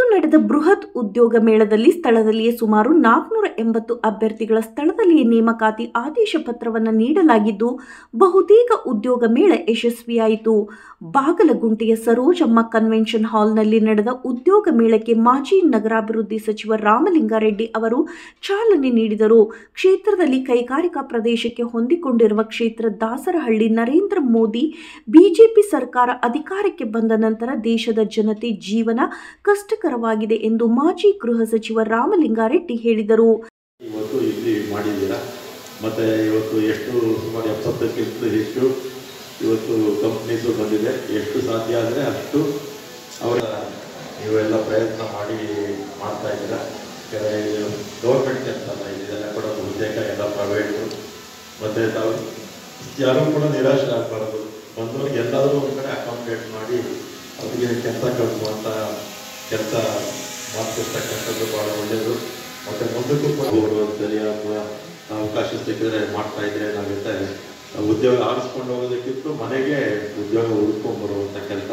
ನಡೆದ ಬೃಹತ್ ಉದ್ಯೋಗ ಮೇಳದಲ್ಲಿ ಸ್ಥಳದಲ್ಲಿಯೇ ಸುಮಾರು ನಾಲ್ಕುನೂರ ಎಂಬತ್ತು ಅಭ್ಯರ್ಥಿಗಳ ಸ್ಥಳದಲ್ಲಿಯೇ ನೇಮಕಾತಿ ಆದೇಶ ಪತ್ರವನ್ನು ನೀಡಲಾಗಿದ್ದು ಬಹುತೇಕ ಉದ್ಯೋಗ ಮೇಳ ಯಶಸ್ವಿಯಾಯಿತು ಬಾಗಲಗುಂಟೆಯ ಸರೋಜಮ್ಮ ಕನ್ವೆನ್ಷನ್ ಹಾಲ್ನಲ್ಲಿ ನಡೆದ ಉದ್ಯೋಗ ಮೇಳಕ್ಕೆ ಮಾಜಿ ನಗರಾಭಿವೃದ್ಧಿ ಸಚಿವ ರಾಮಲಿಂಗಾರೆಡ್ಡಿ ಅವರು ಚಾಲನೆ ನೀಡಿದರು ಕ್ಷೇತ್ರದಲ್ಲಿ ಕೈಗಾರಿಕಾ ಪ್ರದೇಶಕ್ಕೆ ಹೊಂದಿಕೊಂಡಿರುವ ಕ್ಷೇತ್ರ ದಾಸರಹಳ್ಳಿ ನರೇಂದ್ರ ಮೋದಿ ಬಿಜೆಪಿ ಸರ್ಕಾರ ಅಧಿಕಾರಕ್ಕೆ ಬಂದ ನಂತರ ದೇಶದ ಜನತೆ ಜೀವನ ಕಷ್ಟಕರವಾಗಿದೆ ಎಂದು ಮಾಜಿ ಗೃಹ ಸಚಿವ ರಾಮಲಿಂಗಾರೆಡ್ಡಿ ಹೇಳಿದರು ಇವತ್ತು ಇಲ್ಲಿ ಮಾಡಿದ್ದೀರಾ ಮತ್ತು ಇವತ್ತು ಎಷ್ಟು ಸುಮಾರು ಎಪ್ಪತ್ತಕ್ಕಿಂತ ಹೆಚ್ಚು ಇವತ್ತು ಕಂಪ್ನೀಸು ಬಂದಿದೆ ಎಷ್ಟು ಸಾಧ್ಯ ಆದರೆ ಅಷ್ಟು ಅವರ ನೀವೆಲ್ಲ ಪ್ರಯತ್ನ ಮಾಡಿ ಮಾಡ್ತಾ ಇದ್ದೀರಾ ಗೌರ್ಮೆಂಟ್ ಕೆಲಸ ಅಲ್ಲ ಇದೆಲ್ಲ ಕೂಡ ಬಹುತೇಕ ಎಲ್ಲ ಪ್ರೈವೇಟು ಮತ್ತು ತಾವು ಯಾರೂ ಕೂಡ ನಿರಾಶೆ ಆಗಬಾರ್ದು ಬಂದವ್ರಿಗೆ ಎಲ್ಲಾದರೂ ಒಂದು ಕಡೆ ಅಕಾಮಿಡೇಟ್ ಮಾಡಿ ಅವರಿಗೆ ಕೆಲಸ ಕಳಿಸುವಂಥ ಕೆಲಸ ಮಾಡ್ತಿರ್ತಕ್ಕಂಥದ್ದು ಭಾಳ ಒಳ್ಳೆಯದು ಮತ್ತು ಮುಂದಕ್ಕೂ ಕೂಡ ಬರುವಂಥಲ್ಲಿ ಅಥವಾ ಅವಕಾಶ ಸಿಕ್ಕಿದ್ರೆ ಮಾಡ್ತಾ ಇದ್ರೆ ಏನಾಗುತ್ತೆ ಉದ್ಯೋಗ ಆರಿಸ್ಕೊಂಡು ಹೋಗೋದಕ್ಕಿಂತ ಮನೆಗೆ ಉದ್ಯೋಗ ಹುಡ್ಕೊಂಡು ಬರುವಂಥ ಕೆಲಸ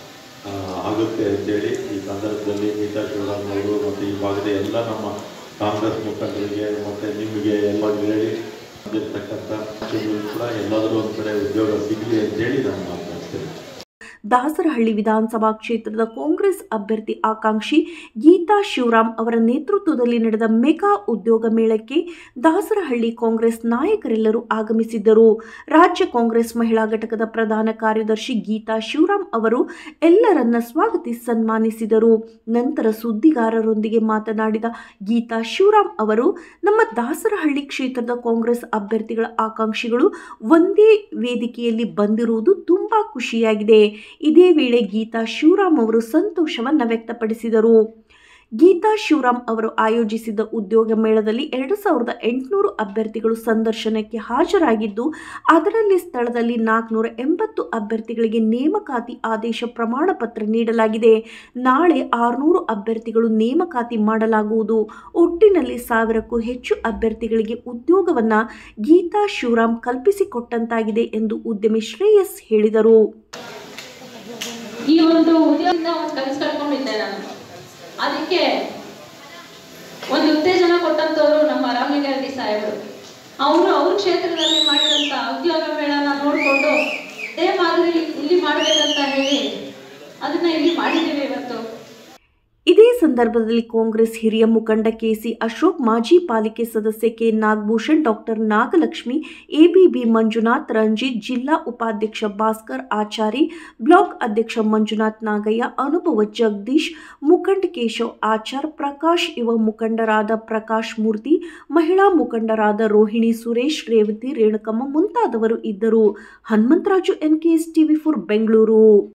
ಆಗುತ್ತೆ ಅಂತೇಳಿ ಈ ಸಂದರ್ಭದಲ್ಲಿ ಗೀತಾ ಶಿವರಾಮ್ ಅವರು ಮತ್ತು ಈ ಭಾಗದ ಎಲ್ಲ ನಮ್ಮ ಕಾಂಗ್ರೆಸ್ ಮುಖಂಡರಿಗೆ ಮತ್ತು ನಿಮಗೆ ಎಲ್ಲ ಹೇಳಿ ಬಂದಿರ್ತಕ್ಕಂಥ ಕೂಡ ಎಲ್ಲಾದರೂ ಒಂದು ಕಡೆ ಉದ್ಯೋಗ ಸಿಗಲಿ ಅಂತೇಳಿ ನಾನು ಮಾತನಾಡ್ತೇನೆ ದಾಸರಹಳ್ಳಿ ವಿಧಾನಸಭಾ ಕ್ಷೇತ್ರದ ಕಾಂಗ್ರೆಸ್ ಅಭ್ಯರ್ಥಿ ಆಕಾಂಕ್ಷಿ ಗೀತಾ ಶಿವರಾಮ್ ಅವರ ನೇತೃತ್ವದಲ್ಲಿ ನಡೆದ ಮೆಗಾ ಉದ್ಯೋಗ ಮೇಳಕ್ಕೆ ದಾಸರಹಳ್ಳಿ ಕಾಂಗ್ರೆಸ್ ನಾಯಕರೆಲ್ಲರೂ ಆಗಮಿಸಿದ್ದರು ರಾಜ್ಯ ಕಾಂಗ್ರೆಸ್ ಮಹಿಳಾ ಘಟಕದ ಪ್ರಧಾನ ಕಾರ್ಯದರ್ಶಿ ಗೀತಾ ಶಿವರಾಮ್ ಅವರು ಎಲ್ಲರನ್ನ ಸ್ವಾಗತಿಸಿ ಸನ್ಮಾನಿಸಿದರು ನಂತರ ಸುದ್ದಿಗಾರರೊಂದಿಗೆ ಮಾತನಾಡಿದ ಗೀತಾ ಶಿವರಾಮ್ ಅವರು ನಮ್ಮ ದಾಸರಹಳ್ಳಿ ಕ್ಷೇತ್ರದ ಕಾಂಗ್ರೆಸ್ ಅಭ್ಯರ್ಥಿಗಳ ಆಕಾಂಕ್ಷಿಗಳು ಒಂದೇ ವೇದಿಕೆಯಲ್ಲಿ ಬಂದಿರುವುದು ತುಂಬಾ ಖುಷಿಯಾಗಿದೆ ಇದೇ ವೇಳೆ ಗೀತಾ ಶಿವರಾಮ್ ಅವರು ಸಂತೋಷವನ್ನು ವ್ಯಕ್ತಪಡಿಸಿದರು ಗೀತಾ ಶಿವರಾಮ್ ಅವರು ಆಯೋಜಿಸಿದ್ದ ಉದ್ಯೋಗ ಮೇಳದಲ್ಲಿ ಎರಡು ಸಾವಿರದ ಎಂಟುನೂರು ಅಭ್ಯರ್ಥಿಗಳು ಸಂದರ್ಶನಕ್ಕೆ ಹಾಜರಾಗಿದ್ದು ಅದರಲ್ಲಿ ಸ್ಥಳದಲ್ಲಿ ನಾಲ್ಕುನೂರ ಎಂಬತ್ತು ಅಭ್ಯರ್ಥಿಗಳಿಗೆ ನೇಮಕಾತಿ ಆದೇಶ ಪ್ರಮಾಣ ಪತ್ರ ನೀಡಲಾಗಿದೆ ನಾಳೆ ಆರುನೂರು ಅಭ್ಯರ್ಥಿಗಳು ನೇಮಕಾತಿ ಮಾಡಲಾಗುವುದು ಒಟ್ಟಿನಲ್ಲಿ ಸಾವಿರಕ್ಕೂ ಹೆಚ್ಚು ಅಭ್ಯರ್ಥಿಗಳಿಗೆ ಉದ್ಯೋಗವನ್ನು ಗೀತಾ ಶಿವರಾಮ್ ಕಲ್ಪಿಸಿಕೊಟ್ಟಂತಾಗಿದೆ ಎಂದು ಉದ್ಯಮಿ ಶ್ರೇಯಸ್ ಹೇಳಿದರು ಈ ಒಂದು ಉದ್ಯೋಗದಿಂದ ಒಂದು ಕನಸು ಕಳ್ಕೊಂಡಿದ್ದೆ ನಾನು ಅದಕ್ಕೆ ಒಂದು ಉತ್ತೇಜನ ಕೊಟ್ಟಂತವ್ರು ನಮ್ಮ ರಾಮಲಿಂಗಾರೆಡ್ಡಿ ಸಾಹೇಬರು ಅವರು ಅವ್ರ ಕ್ಷೇತ್ರದಲ್ಲಿ ಮಾಡಿದಂಥ ಉದ್ಯೋಗ ಮೇಳನ ನೋಡಿಕೊಂಡು ಅದೇ ಮಾದರಿ ಇಲ್ಲಿ ಮಾಡಬೇಕಂತ ಹೇಳಿ ಅದನ್ನ ಇಲ್ಲಿ ಮಾಡಿದ್ದೀವಿ ಇವತ್ತು ಇದೇ ಸಂದರ್ಭದಲ್ಲಿ ಕಾಂಗ್ರೆಸ್ ಹಿರಿಯ ಮುಖಂಡ ಕೆಸಿ ಅಶೋಕ್ ಮಾಜಿ ಪಾಲಿಕೆ ಸದಸ್ಯ ಕೆ ನಾಗಭೂಷಣ್ ಡಾಕ್ಟರ್ ನಾಗಲಕ್ಷ್ಮಿ ಎಬಿಬಿ ಮಂಜುನಾಥ್ ರಂಜಿತ್ ಜಿಲ್ಲಾ ಉಪಾಧ್ಯಕ್ಷ ಭಾಸ್ಕರ್ ಆಚಾರಿ ಬ್ಲಾಕ್ ಅಧ್ಯಕ್ಷ ಮಂಜುನಾಥ್ ನಾಗಯ್ಯ ಅನುಭವ ಜಗದೀಶ್ ಮುಖಂಡ ಕೇಶವ್ ಆಚಾರ್ ಪ್ರಕಾಶ್ ಯುವ ಮುಖಂಡರಾದ ಪ್ರಕಾಶ್ ಮೂರ್ತಿ ಮಹಿಳಾ ಮುಖಂಡರಾದ ರೋಹಿಣಿ ಸುರೇಶ್ ರೇವತಿ ರೇಣುಕಮ್ಮ ಮುಂತಾದವರು ಇದ್ದರು Hanumantharaju N K S TV four Bengaluru